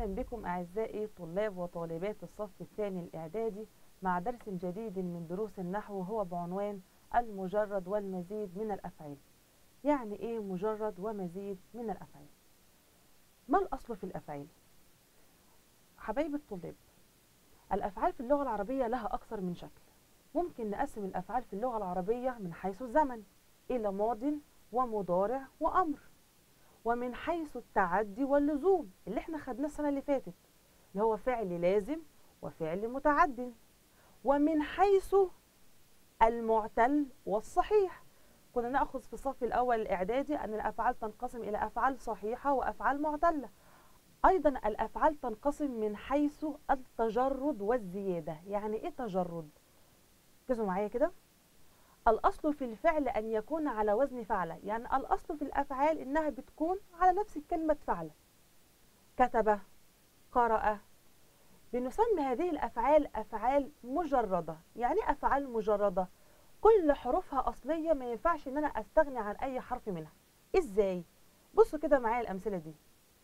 وسهلا بكم أعزائي طلاب وطالبات الصف الثاني الإعدادي مع درس جديد من دروس النحو وهو بعنوان المجرد والمزيد من الأفعال يعني إيه مجرد ومزيد من الأفعال ما الأصل في الأفعال؟ حبايب الطلاب الأفعال في اللغة العربية لها أكثر من شكل ممكن نقسم الأفعال في اللغة العربية من حيث الزمن إلى ماض ومضارع وأمر ومن حيث التعدي واللزوم اللي احنا خدناه السنة اللي فاتت اللي هو فعل لازم وفعل متعد ومن حيث المعتل والصحيح كنا ناخذ في الصف الاول الاعدادي ان الافعال تنقسم الى افعال صحيحه وافعال معتله ايضا الافعال تنقسم من حيث التجرد والزياده يعني ايه تجرد ركزوا معايا كده الاصل في الفعل ان يكون على وزن فعل يعني الاصل في الافعال انها بتكون على نفس كلمه فعل كتب قرأ بنسمي هذه الافعال افعال مجرده يعني ايه افعال مجرده كل حروفها اصليه ما ينفعش ان انا استغني عن اي حرف منها ازاي بصوا كده معايا الامثله دي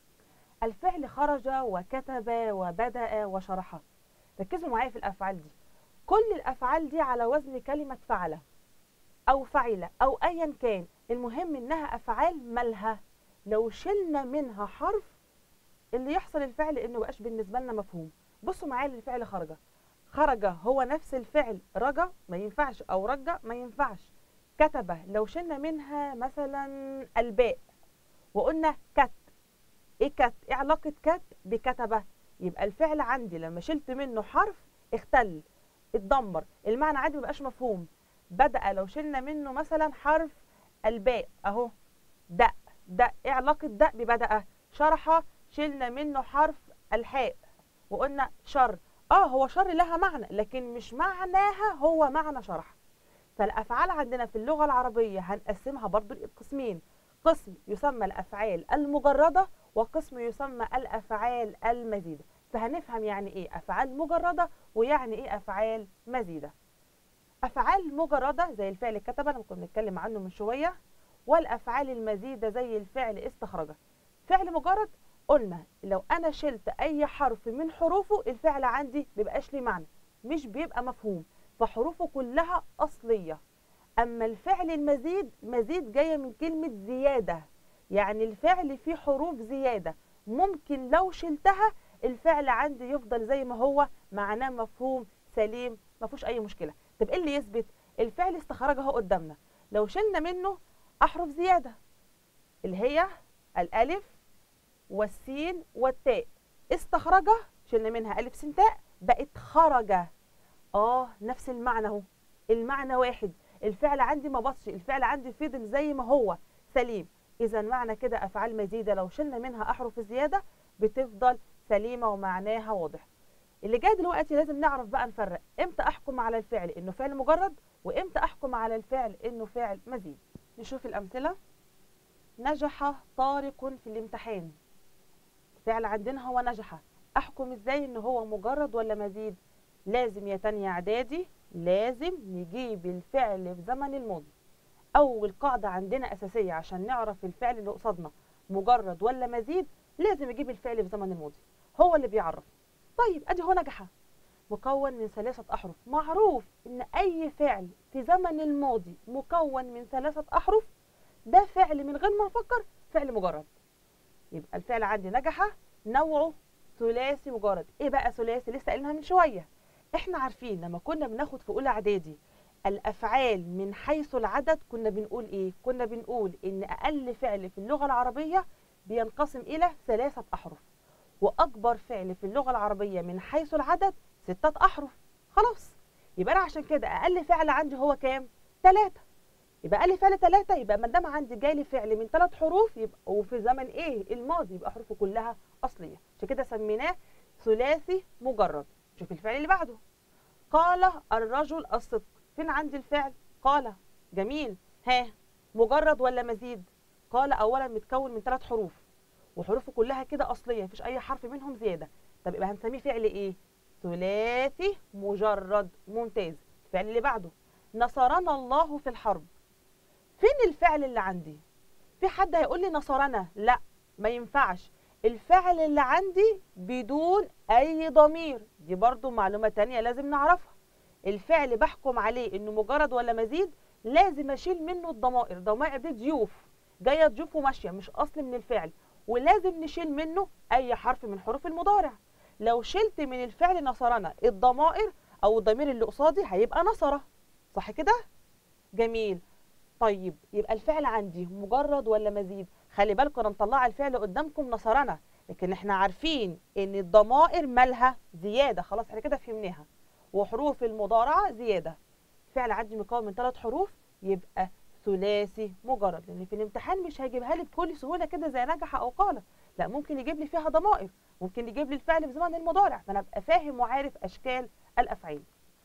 الفعل خرج وكتب وبدا وشرح ركزوا معايا في الافعال دي كل الافعال دي على وزن كلمه فعل او فعل او ايا كان المهم انها افعال مالها لو شلنا منها حرف اللي يحصل الفعل انه بقاش بالنسبه لنا مفهوم بصوا معايا للفعل خرج خرج هو نفس الفعل رجا ما ينفعش او رجا ما ينفعش كتب لو شلنا منها مثلا الباء وقلنا كت ايه كت ايه علاقه كت بكتبه يبقى الفعل عندي لما شلت منه حرف اختل اتدمر المعنى عندي ما بقاش مفهوم بدأ لو شلنا منه مثلا حرف الباء اهو دق دق ايه علاقه دق ببدأ شرح شلنا منه حرف الحاء وقلنا شر اه هو شر لها معنى لكن مش معناها هو معنى شرح فالافعال عندنا في اللغه العربيه هنقسمها برضو لقسمين قسم يسمى الافعال المجرده وقسم يسمى الافعال المزيده فهنفهم يعني ايه افعال مجرده ويعني ايه افعال مزيده افعال مجرده زي الفعل كتب انا كنا بنتكلم عنه من شويه والافعال المزيده زي الفعل استخرج فعل مجرد قلنا لو انا شلت اي حرف من حروفه الفعل عندي بيبقاش ليه معنى مش بيبقى مفهوم فحروفه كلها اصليه اما الفعل المزيد مزيد جايه من كلمه زياده يعني الفعل فيه حروف زياده ممكن لو شلتها الفعل عندي يفضل زي ما هو معناه مفهوم سليم ما فيهوش اي مشكله طب ايه اللي يثبت الفعل استخرج اهو قدامنا لو شلنا منه احرف زياده اللي هي الالف والسين والتاء استخرج شلنا منها الف سين تاء بقت خرج اه نفس المعنى اهو المعنى واحد الفعل عندي ما بطش الفعل عندي فضل زي ما هو سليم اذا معنى كده افعال مزيده لو شلنا منها احرف زياده بتفضل سليمه ومعناها واضح اللي جاي دلوقتي لازم نعرف بقى نفرق امتى احكم على الفعل انه فعل مجرد وامتى احكم على الفعل انه فعل مزيد نشوف الامثله نجح طارق في الامتحان الفعل عندنا هو نجح احكم ازاي ان هو مجرد ولا مزيد لازم يا تانية اعدادي لازم نجيب الفعل في زمن الماضي اول قاعده عندنا اساسيه عشان نعرف الفعل اللي قصادنا مجرد ولا مزيد لازم نجيب الفعل في زمن الماضي هو اللي بيعرف طيب ادي هو نجح مكون من ثلاثه احرف معروف ان اي فعل في زمن الماضي مكون من ثلاثه احرف ده فعل من غير ما نفكر فعل مجرد يبقى الفعل عندي نجح نوعه ثلاثي مجرد ايه بقى ثلاثي لسه قايلينها من شويه احنا عارفين لما كنا بناخد في اولى اعدادي الافعال من حيث العدد كنا بنقول ايه كنا بنقول ان اقل فعل في اللغه العربيه بينقسم الى ثلاثه احرف واكبر فعل في اللغه العربيه من حيث العدد سته احرف خلاص يبقى انا عشان كده اقل فعل عندي هو كام ثلاثه يبقى اقل فعل ثلاثه يبقى ما دام عندي جاي لي فعل من ثلاث حروف يبقى وفي زمن ايه الماضي يبقى حروفه كلها اصليه عشان كده سميناه ثلاثي مجرد شوف الفعل اللي بعده قال الرجل الصدق فين عندي الفعل قال جميل ها مجرد ولا مزيد قال اولا متكون من ثلاث حروف وحروفه كلها كده اصليه مفيش اي حرف منهم زياده طب يبقى هنسميه فعل ايه ثلاثي مجرد ممتاز الفعل اللي بعده نصرنا الله في الحرب فين الفعل اللي عندي في حد هيقول لي نصرنا لا ما ينفعش الفعل اللي عندي بدون اي ضمير دي برضو معلومة تانية لازم نعرفها الفعل بحكم عليه انه مجرد ولا مزيد لازم اشيل منه الضمائر الضمائر دي ضيوف جايه ضيوف وماشيه مش اصل من الفعل ولازم نشيل منه اي حرف من حروف المضارع لو شلت من الفعل نصرنا الضمائر او الضمير اللي قصادي هيبقى نصره صح كده جميل طيب يبقى الفعل عندي مجرد ولا مزيد خلي بالكم انا مطلعه الفعل قدامكم نصرنا لكن احنا عارفين ان الضمائر مالها زياده خلاص احنا كده فهمناها وحروف المضارعه زياده الفعل عندي مكون من ثلاث حروف يبقى ثلاثي مجرد لان في الامتحان مش هيجيبها لي بكل سهوله كده زي نجح او قال لا ممكن يجيب لي فيها ضمائر ممكن يجيب لي الفعل في زمن المضارع فانا ابقى فاهم وعارف اشكال الافعال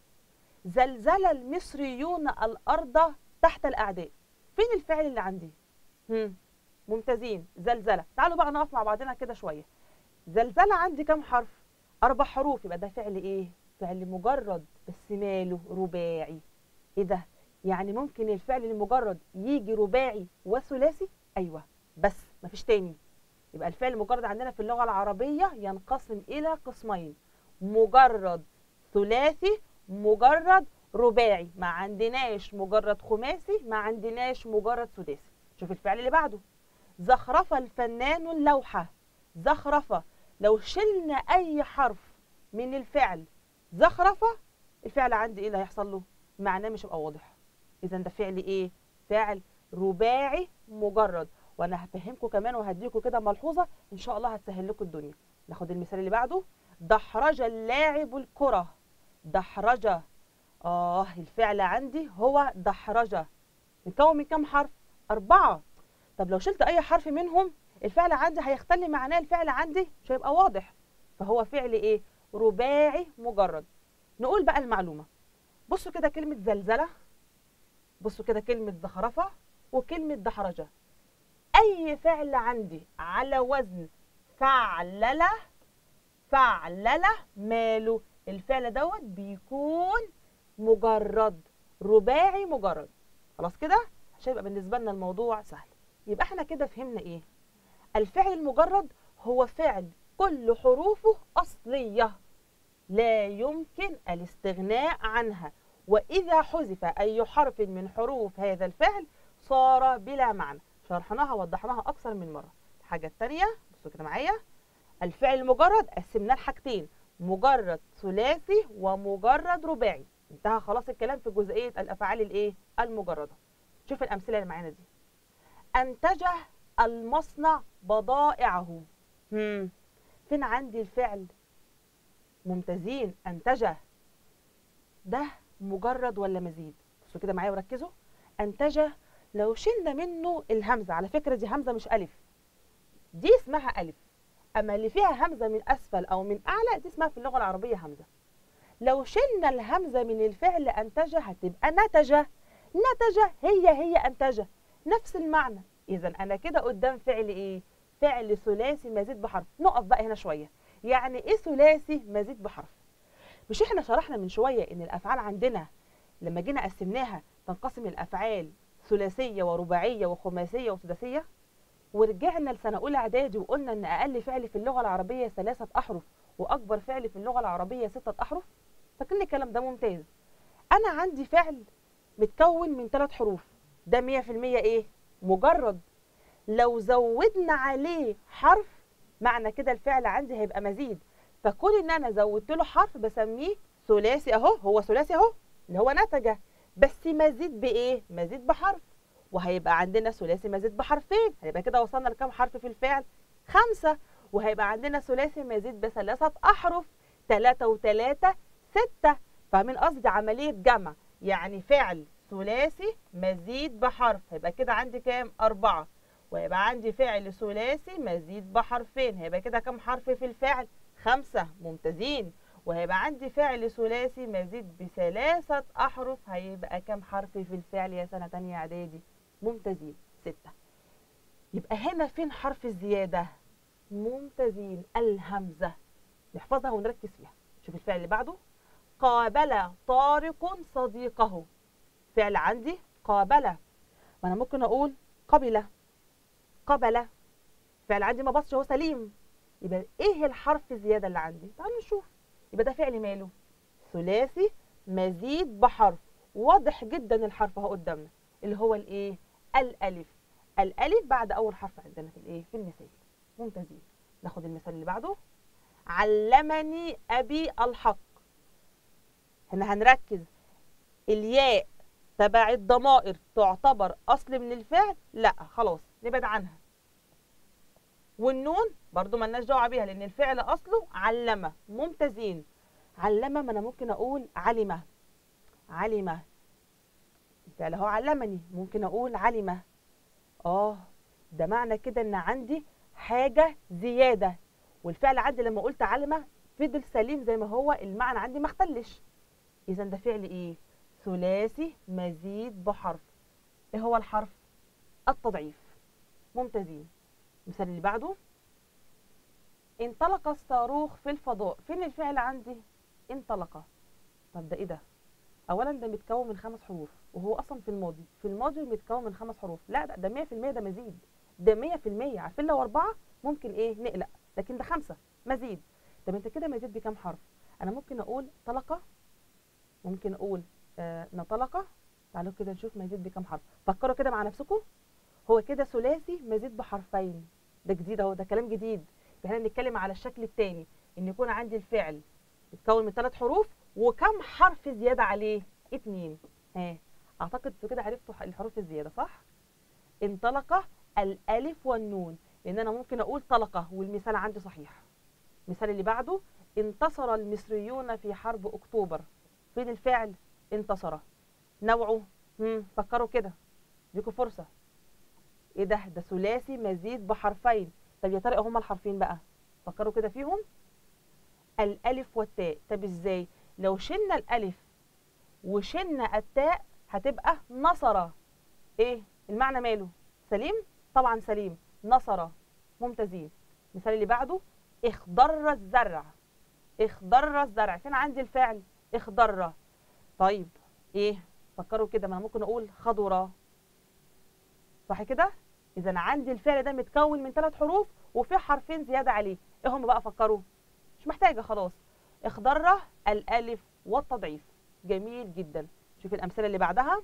زلزل المصريون الارض تحت الاعداء فين الفعل اللي عندي هم. ممتازين زلزله تعالوا بقى نقف مع بعضنا كده شويه زلزله عندي كام حرف اربع حروف يبقى ده فعل ايه فعل مجرد بس ماله رباعي ايه ده يعني ممكن الفعل المجرد يجي رباعي وثلاثي ايوه بس مفيش تاني يبقى الفعل المجرد عندنا في اللغه العربيه ينقسم الى قسمين مجرد ثلاثي مجرد رباعي ما عندناش مجرد خماسي ما عندناش مجرد سداسي شوف الفعل اللي بعده زخرف الفنان اللوحة زخرفة لو شلنا أي حرف من الفعل زخرفة الفعل عندي إيه اللي هيحصل له؟ معناه مش هيبقى واضح إذا ده فعل إيه؟ فعل رباعي مجرد وأنا هفهمكم كمان وهديكم كده ملحوظة إن شاء الله هتسهل لكم الدنيا ناخد المثال اللي بعده دحرج اللاعب الكرة دحرجة آه الفعل عندي هو دحرجة مكون من كام حرف؟ أربعة طب لو شلت أي حرف منهم الفعل عندي هيختل معناه الفعل عندي مش هيبقى واضح فهو فعل إيه؟ رباعي مجرد نقول بقى المعلومة بصوا كده كلمة زلزلة بصوا كده كلمة زخرفة وكلمة دحرجة أي فعل عندي على وزن فعللة فعللة ماله الفعل دوت بيكون مجرد رباعي مجرد خلاص كده عشان يبقى بالنسبه لنا الموضوع سهل يبقى احنا كده فهمنا ايه الفعل المجرد هو فعل كل حروفه اصليه لا يمكن الاستغناء عنها واذا حذف اي حرف من حروف هذا الفعل صار بلا معنى شرحناها ووضحناها اكثر من مره الحاجه الثانيه بصوا كده معايا الفعل المجرد قسمناه لحاجتين مجرد ثلاثي ومجرد رباعي انتهى خلاص الكلام في جزئيه الافعال الايه المجرده شوف الامثله اللي معانا دي انتج المصنع بضائعه هم. فين عندي الفعل ممتازين انتج ده مجرد ولا مزيد بصوا كده معايا وركزوا انتج لو شلنا منه الهمزه على فكره دي همزه مش الف دي اسمها الف اما اللي فيها همزه من اسفل او من اعلى دي اسمها في اللغه العربيه همزه لو شلنا الهمزه من الفعل انتج هتبقى نتج نتج هي هي انتج نفس المعنى اذا انا كده قدام فعل ايه فعل ثلاثي مزيد بحرف نقف بقى هنا شويه يعني ايه ثلاثي مزيد بحرف مش احنا شرحنا من شويه ان الافعال عندنا لما جينا قسمناها تنقسم الافعال ثلاثيه ورباعيه وخماسيه وسداسيه ورجعنا لسنه اولى اعدادي وقلنا ان اقل فعل في اللغه العربيه ثلاثه احرف واكبر فعل في اللغه العربيه سته احرف فاكرين الكلام ده ممتاز انا عندي فعل متكون من ثلاث حروف ده 100% ايه مجرد لو زودنا عليه حرف معنى كده الفعل عندي هيبقى مزيد فكون ان انا زودت له حرف بسميه ثلاثي اهو هو ثلاثي اهو اللي هو نتج بس مزيد بايه مزيد بحرف وهيبقى عندنا ثلاثي مزيد بحرفين هيبقى كده وصلنا لكام حرف في الفعل خمسة وهيبقى عندنا ثلاثي مزيد بثلاثة أحرف ثلاثة وثلاثة ستة فاهمين قصدي عملية جمع يعني فعل ثلاثي مزيد بحرف هيبقى كده عندي كام أربعة ويبقى عندي فعل ثلاثي مزيد بحرفين هيبقى كده كام حرف في الفعل خمسة ممتازين وهيبقى عندي فعل ثلاثي مزيد بثلاثة أحرف هيبقى كام حرف في الفعل يا سنة تانية إعدادي ممتازين ستة يبقى هنا فين حرف الزيادة ممتازين الهمزة نحفظها ونركز فيها شوف الفعل اللي بعده قابل طارق صديقه فعل عندي قابل وانا ممكن اقول قبل قبل فعل عندي ما بصش هو سليم يبقى ايه الحرف الزياده اللي عندي تعالوا نشوف يبقى ده فعل ماله ثلاثي مزيد بحرف واضح جدا الحرف اهو قدامنا اللي هو الايه الالف الالف بعد اول حرف عندنا في الايه في المثال ممتازين ناخد المثال اللي بعده علمني ابي الحق هنا هنركز الياء تبع الضمائر تعتبر اصل من الفعل لا خلاص نبعد عنها والنون برضو ملناش دعوه بيها لان الفعل اصله علمه ممتازين علمه ما انا ممكن اقول علمه علمه الفعل هو علمني ممكن اقول علمه اه ده معنى كده ان عندي حاجه زياده والفعل عندي لما قلت علمه فضل سليم زي ما هو المعنى عندي ما اختلش اذا ده فعل ايه ثلاثي مزيد بحرف ايه هو الحرف التضعيف ممتازين المثال اللي بعده انطلق الصاروخ في الفضاء فين الفعل عندي انطلق طب ده ايه ده اولا ده متكون من خمس حروف وهو اصلا في الماضي في الماضي متكون من خمس حروف لا ده ده 100% ده مزيد ده 100% عارفين لو اربعه ممكن ايه نقلق لكن ده خمسه مزيد طب انت كده مزيد بكام حرف انا ممكن اقول طلقه ممكن اقول آه نطلقه تعالوا كده نشوف مزيد بكام حرف فكروا كده مع نفسكم هو كده ثلاثي مزيد بحرفين ده جديد اهو ده كلام جديد احنا بنتكلم على الشكل الثاني ان يكون عندي الفعل متكون من ثلاث حروف وكم حرف زياده عليه اتنين ها اعتقد انتوا كده عرفتوا الحروف الزياده صح انطلق الالف والنون لان انا ممكن اقول طلقه والمثال عندي صحيح المثال اللي بعده انتصر المصريون في حرب اكتوبر فين الفعل انتصر نوعه هم فكروا كده ليكوا فرصه ايه ده ده ثلاثي مزيد بحرفين طب يا ترى هما الحرفين بقى فكروا كده فيهم الالف والتاء طب ازاي لو شلنا الالف وشلنا التاء هتبقى نصر ايه المعنى ماله سليم طبعا سليم نصر ممتازين المثال اللي بعده اخضر الزرع اخضر الزرع فين عندي الفعل اخضر طيب ايه فكروا كده ما انا ممكن اقول خضرا صح كده اذا عندي الفعل ده متكون من ثلاث حروف وفي حرفين زياده عليه ايه هم بقى فكروا مش محتاجه خلاص اخضر الالف والتضعيف جميل جدا شوف الامثله اللي بعدها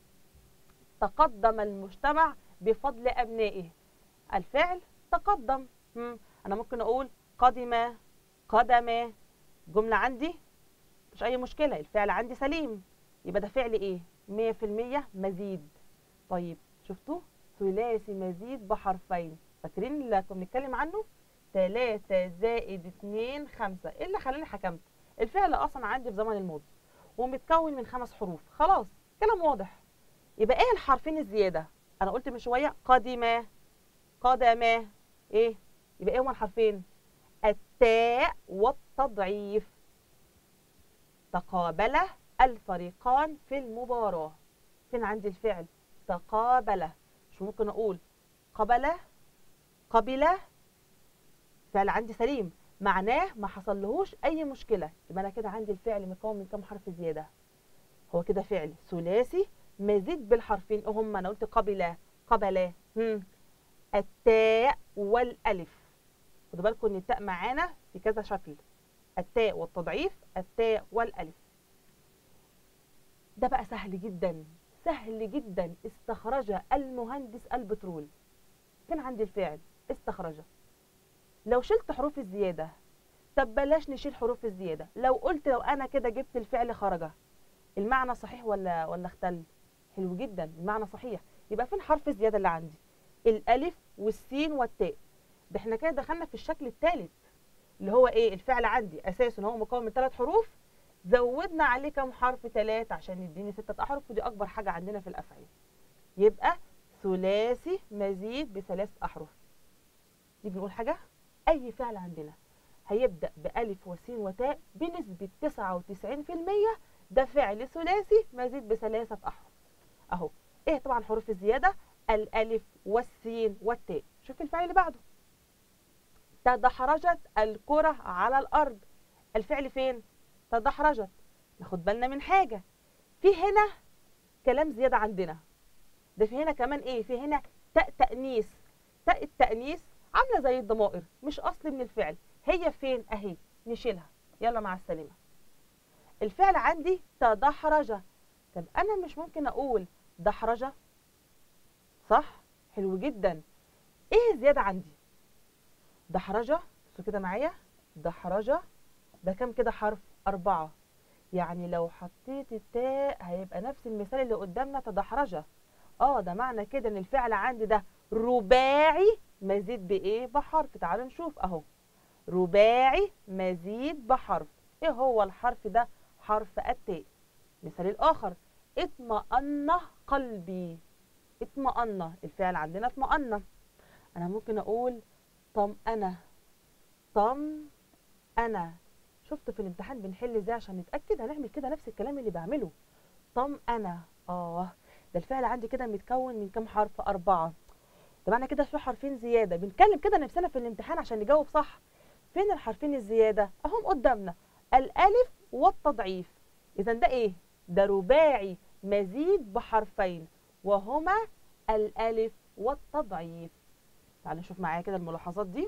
تقدم المجتمع بفضل ابنائه الفعل تقدم هم. انا ممكن اقول قدم قدم جمله عندي مش اي مشكله الفعل عندي سليم يبقى ده فعل ايه 100% مزيد طيب شفتوا ثلاثي مزيد بحرفين فاكرين اللي كنا بنتكلم عنه 3 زائد 2 5 ايه اللي خلاني حكمت الفعل اصلا عندي في زمن الماضي ومتكون من خمس حروف خلاص كلام واضح يبقى ايه الحرفين الزياده انا قلت من شويه قدم قدم ايه يبقى ايه هما الحرفين التاء والتضعيف تقابل الفريقان في المباراه فين عندي الفعل تقابل شو ممكن اقول قبل قبل فعل عندي سليم معناه ما حصلهوش اي مشكله يبقى انا كده عندي الفعل مكون من كام حرف زياده هو كده فعل ثلاثي مزيد بالحرفين هم انا قلت قبل قبل هم التاء والالف خدوا بالكم ان التاء معانا في كذا شكل التاء والتضعيف التاء والالف ده بقى سهل جدا سهل جدا استخرج المهندس البترول فين عندي الفعل استخرج لو شلت حروف الزيادة طب بلاش نشيل حروف الزيادة لو قلت لو أنا كده جبت الفعل خرج المعنى صحيح ولا ولا اختل حلو جدا المعنى صحيح يبقى فين حرف الزيادة اللي عندي الألف والسين والتاء ده احنا كده دخلنا في الشكل الثالث اللي هو ايه الفعل عندي اساسا هو مكون من ثلاث حروف زودنا عليه كام حرف ثلاثة عشان يديني ستة أحرف ودي أكبر حاجة عندنا في الأفعال يبقى ثلاثي مزيد بثلاث أحرف نيجي نقول حاجة أي فعل عندنا هيبدأ بألف وسين وتاء بنسبة 99% ده فعل ثلاثي مزيد بثلاثة أحرف أهو إيه طبعا حروف الزيادة الألف والسين والتاء شوف الفعل اللي بعده تدحرجت الكرة على الأرض الفعل فين؟ تدحرجت ناخد بالنا من حاجة في هنا كلام زيادة عندنا ده في هنا كمان ايه في هنا تاء تأنيث تاء التأنيث عامله زي الضمائر مش اصل من الفعل هي فين اهي نشيلها يلا مع السلامه الفعل عندي تدحرج طب انا مش ممكن اقول دحرج صح حلو جدا ايه زياده عندي دحرجه بصوا كده معايا دحرجه ده كام كده حرف أربعة يعني لو حطيت التاء هيبقى نفس المثال اللي قدامنا تدحرجه اه ده معنى كده ان الفعل عندي ده رباعي مزيد بايه بحرف تعالوا نشوف اهو رباعي مزيد بحرف ايه هو الحرف ده حرف التاء مثال الاخر اطمأن قلبي اطمأن الفعل عندنا اطمأن انا ممكن اقول طمأنة طمأنة شفت في الامتحان بنحل ازاي عشان نتأكد هنعمل كده نفس الكلام اللي بعمله طمأنة اه ده الفعل عندي كده متكون من كام حرف أربعة ده معنى كده في حرفين زيادة بنتكلم كده نفسنا في الامتحان عشان نجاوب صح فين الحرفين الزيادة اهم قدامنا الألف والتضعيف إذا ده إيه؟ ده رباعي مزيد بحرفين وهما الألف والتضعيف تعالوا نشوف معايا كده الملاحظات دي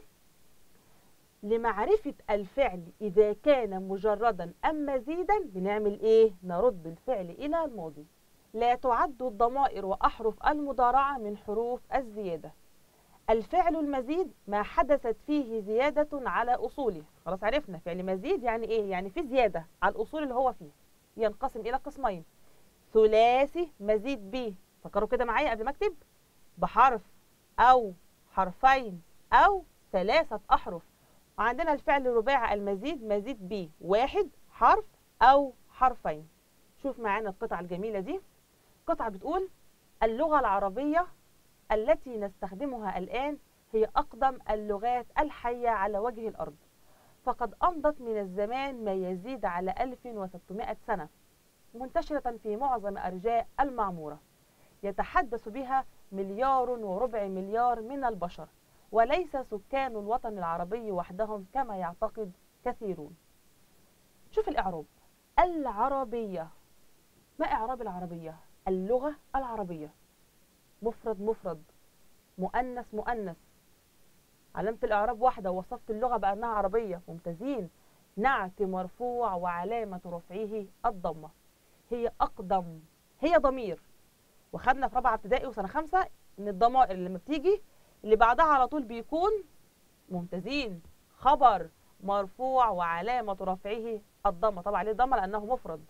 لمعرفة الفعل إذا كان مجردا أم مزيدا بنعمل إيه؟ نرد الفعل إلى الماضي لا تعد الضمائر وأحرف المضارعة من حروف الزيادة الفعل المزيد ما حدثت فيه زيادة على أصوله خلاص عرفنا فعل مزيد يعني إيه؟ يعني في زيادة على الأصول اللي هو فيه ينقسم إلى قسمين ثلاثي مزيد به فكروا كده معايا قبل ما أكتب بحرف أو حرفين أو ثلاثة أحرف وعندنا الفعل الرباعي المزيد مزيد به واحد حرف أو حرفين شوف معانا القطعة الجميلة دي قطعة بتقول اللغة العربية التي نستخدمها الآن هي أقدم اللغات الحية على وجه الأرض فقد أمضت من الزمان ما يزيد على 1600 سنة منتشرة في معظم أرجاء المعمورة يتحدث بها مليار وربع مليار من البشر وليس سكان الوطن العربي وحدهم كما يعتقد كثيرون شوف الإعراب العربية ما إعراب العربية؟ اللغة العربية مفرد مفرد مؤنث مؤنث علامة الإعراب واحدة وصفت اللغة بأنها عربية ممتازين نعت مرفوع وعلامة رفعه الضمة هي أقدم هي ضمير وخدنا في رابعة ابتدائي وسنة خمسة إن الضمائر اللي لما بتيجي اللي بعدها على طول بيكون ممتازين خبر مرفوع وعلامة رفعه الضمة طبعا عليه ضمة لأنه مفرد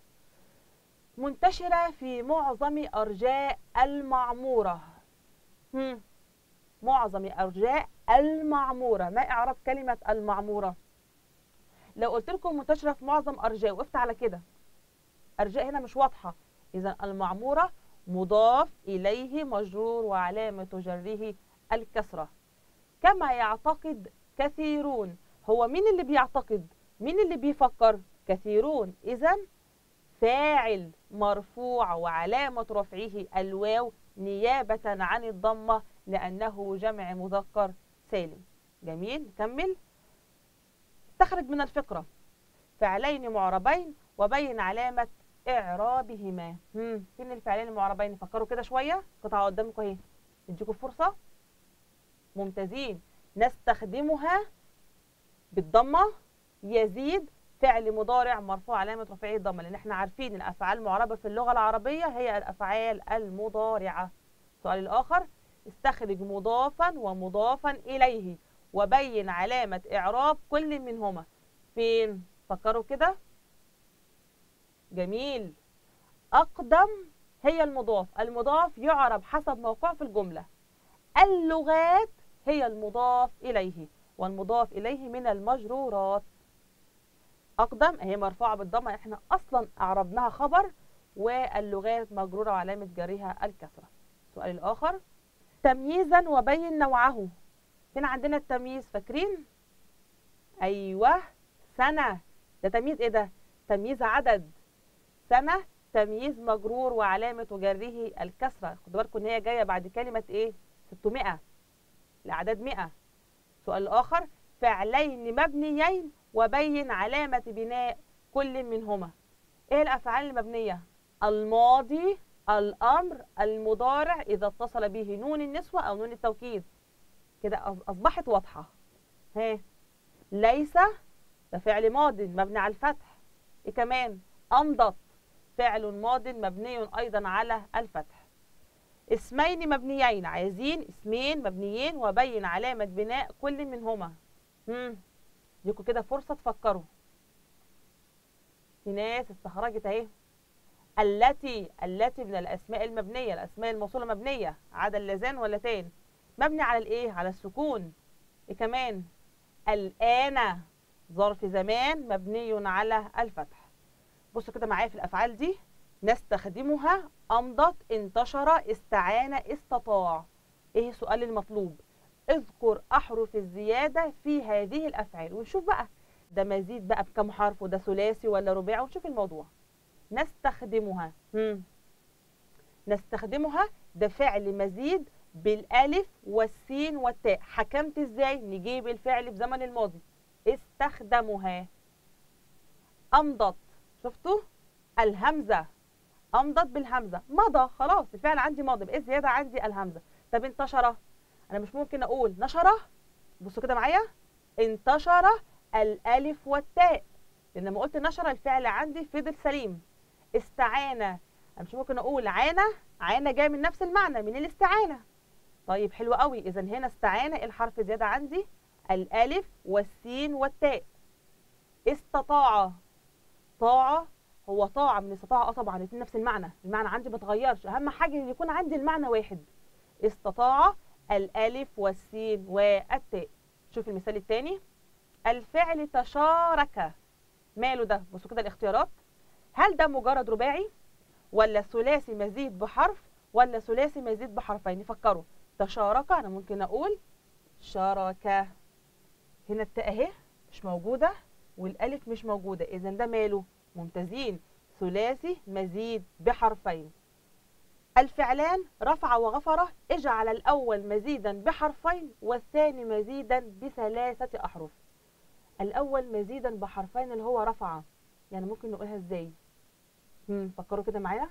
منتشرة في معظم أرجاء المعمورة هم. معظم أرجاء المعمورة ما إعراب كلمة المعمورة لو قلت لكم منتشرة في معظم أرجاء وقفت على كده أرجاء هنا مش واضحة إذا المعمورة مضاف إليه مجرور وعلامة جره الكسرة كما يعتقد كثيرون هو مين اللي بيعتقد مين اللي بيفكر كثيرون إذا فاعل مرفوع وعلامة رفعه الواو نيابة عن الضمة لأنه جمع مذكر سالم جميل نكمل استخرج من الفقرة فعلين معربين وبين علامة إعرابهما هم. فين الفعلين المعربين فكروا كده شوية قطعة قدامكم اهي نديكم فرصة ممتازين نستخدمها بالضمة يزيد فعل مضارع مرفوع علامة رفعه الضمة لأن احنا عارفين الأفعال المعربة في اللغة العربية هي الأفعال المضارعة السؤال الآخر استخرج مضافا ومضافا إليه وبين علامة إعراب كل منهما فين فكروا كده جميل أقدم هي المضاف المضاف يعرب حسب موقعه في الجملة اللغات هي المضاف إليه والمضاف إليه من المجرورات أقدم هي مرفوعة بالضمة احنا أصلا أعربناها خبر واللغات مجرورة وعلامة جريها الكسرة السؤال الآخر تمييزا وبين نوعه هنا عندنا التمييز فاكرين أيوه سنة ده تمييز إيه ده تمييز عدد سنة تمييز مجرور وعلامة جره الكسرة خدوا بالكم إن هي جاية بعد كلمة إيه 600 الأعداد 100 سؤال آخر فعلين مبنيين وبين علامة بناء كل منهما ايه الافعال المبنية الماضي الامر المضارع اذا اتصل به نون النسوة او نون التوكيد كده أص- اصبحت واضحه ها ليس ده فعل ماض مبني على الفتح ايه كمان امضت فعل ماض مبني ايضا على الفتح اسمين مبنيين عايزين اسمين مبنيين وبين علامه بناء كل منهما امم ليكوا كده فرصه تفكروا في ناس استخرجت اهي التي التي من الاسماء المبنيه الاسماء الموصوله مبنيه عدا اللذان واللتان مبني على الايه على السكون ايه كمان الان ظرف زمان مبني على الفتح بصوا كده معايا في الافعال دي نستخدمها امضت انتشر استعان استطاع ايه السؤال المطلوب اذكر احرف الزياده في هذه الافعال ونشوف بقى ده مزيد بقى بكم حرف وده ثلاثي ولا رباعي ونشوف الموضوع نستخدمها مم. نستخدمها ده فعل مزيد بالالف والسين والتاء حكمت ازاي نجيب الفعل في زمن الماضي استخدمها امضت شفتوا الهمزه امضت بالهمزه مضى خلاص الفعل عندي ماضي بقى زياده عندي الهمزه طب انتشر انا مش ممكن اقول نشر بصوا كده معايا انتشر الالف والتاء لان لما قلت نشر الفعل عندي فضل سليم استعان انا مش ممكن اقول عانى عانى جاي من نفس المعنى من الاستعانه طيب حلو قوي اذا هنا استعان الحرف زياده عندي الالف والسين والتاء استطاع طاع هو طاع من استطاع اه طبعا الاثنين نفس المعنى المعنى عندي ما اتغيرش اهم حاجه ان يكون عندي المعنى واحد استطاع الالف والسين والتاء شوف المثال الثاني الفعل تشارك ماله ده بصوا كده الاختيارات هل ده مجرد رباعي ولا ثلاثي مزيد بحرف ولا ثلاثي مزيد بحرفين فكروا تشارك انا ممكن اقول شارك هنا التاء اهي مش موجوده والالف مش موجوده اذا ده ماله ممتازين ثلاثي مزيد بحرفين الفعلان رفع وغفر اجعل الاول مزيدا بحرفين والثاني مزيدا بثلاثه احرف الاول مزيدا بحرفين اللي هو رفع يعني ممكن نقولها ازاي امم فكروا كده معايا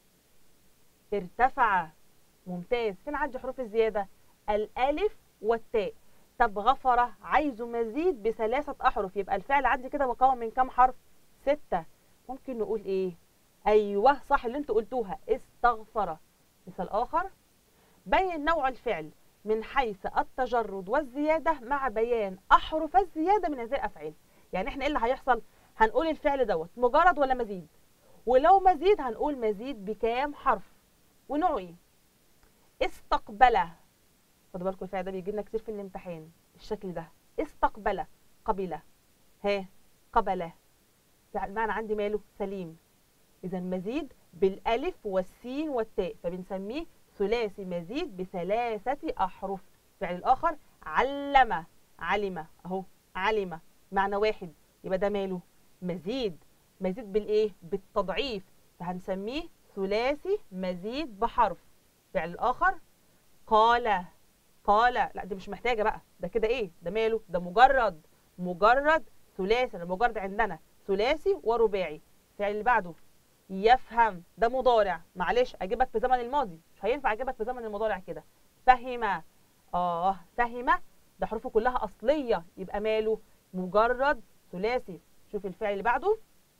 ارتفع ممتاز فين عندي حروف الزياده الالف والتاء طب غفر عايزه مزيد بثلاثه احرف يبقى الفعل عندي كده مكون من كام حرف سته ممكن نقول ايه ايوه صح اللي انتوا قلتوها استغفر مثال اخر بين نوع الفعل من حيث التجرد والزياده مع بيان احرف الزياده من هذه الافعال يعني احنا ايه اللي هيحصل هنقول الفعل دوت مجرد ولا مزيد ولو مزيد هنقول مزيد بكام حرف ونوعه ايه استقبل خدوا بالكم الفعل ده بيجي لنا كتير في الامتحان الشكل ده استقبل قبل ها قبل المعنى عندي ماله سليم اذا مزيد بالالف والسين والتاء فبنسميه ثلاثي مزيد بثلاثه احرف الفعل الاخر علم علم اهو علم معنى واحد يبقى ده ماله مزيد مزيد بالايه بالتضعيف فهنسميه ثلاثي مزيد بحرف الفعل الاخر قال قال لا دي مش محتاجه بقى ده كده ايه ده ماله ده مجرد مجرد ثلاثي انا مجرد عندنا ثلاثي ورباعي الفعل اللي بعده يفهم ده مضارع معلش اجيبك في زمن الماضي مش هينفع اجيبك في زمن المضارع كده فهم اه فهم ده حروفه كلها اصليه يبقى ماله مجرد ثلاثي شوف الفعل اللي بعده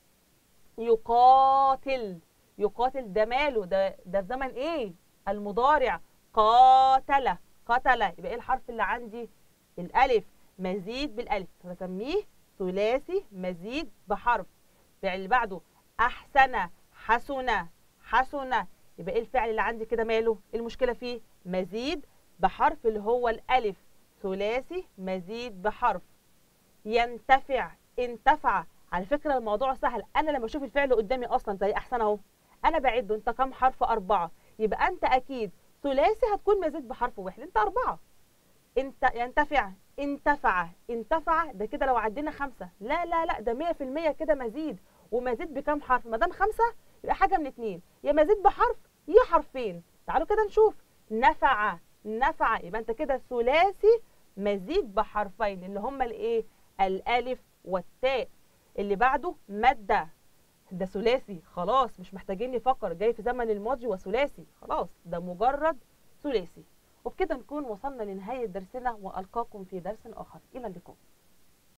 يقاتل يقاتل ده ماله ده ده في زمن ايه المضارع قاتل قتل يبقى ايه الحرف اللي عندي الالف مزيد بالالف فبسميه ثلاثي مزيد بحرف الفعل اللي بعده احسن حسن حسن يبقى ايه الفعل اللي عندي كده ماله ايه المشكله فيه مزيد بحرف اللي هو الالف ثلاثي مزيد بحرف ينتفع انتفع على فكره الموضوع سهل انا لما اشوف الفعل قدامي اصلا زي احسن اهو انا بعده انت كام حرف اربعه يبقى انت اكيد ثلاثي هتكون مزيد بحرف واحد انت اربعه انت ينتفع انتفع انتفع ده كده لو عدينا خمسه لا لا لا ده 100% كده مزيد ومزيد بكام حرف ما دام خمسه يبقى حاجه من اتنين يا مزيد بحرف يا حرفين تعالوا كده نشوف نفع نفع يبقى انت كده ثلاثي مزيد بحرفين اللي هما الايه الالف والتاء اللي بعده ماده ده ثلاثي خلاص مش محتاجين نفكر جاي في زمن الماضي وثلاثي خلاص ده مجرد ثلاثي وبكده نكون وصلنا لنهاية درسنا وألقاكم في درس آخر إلى اللقاء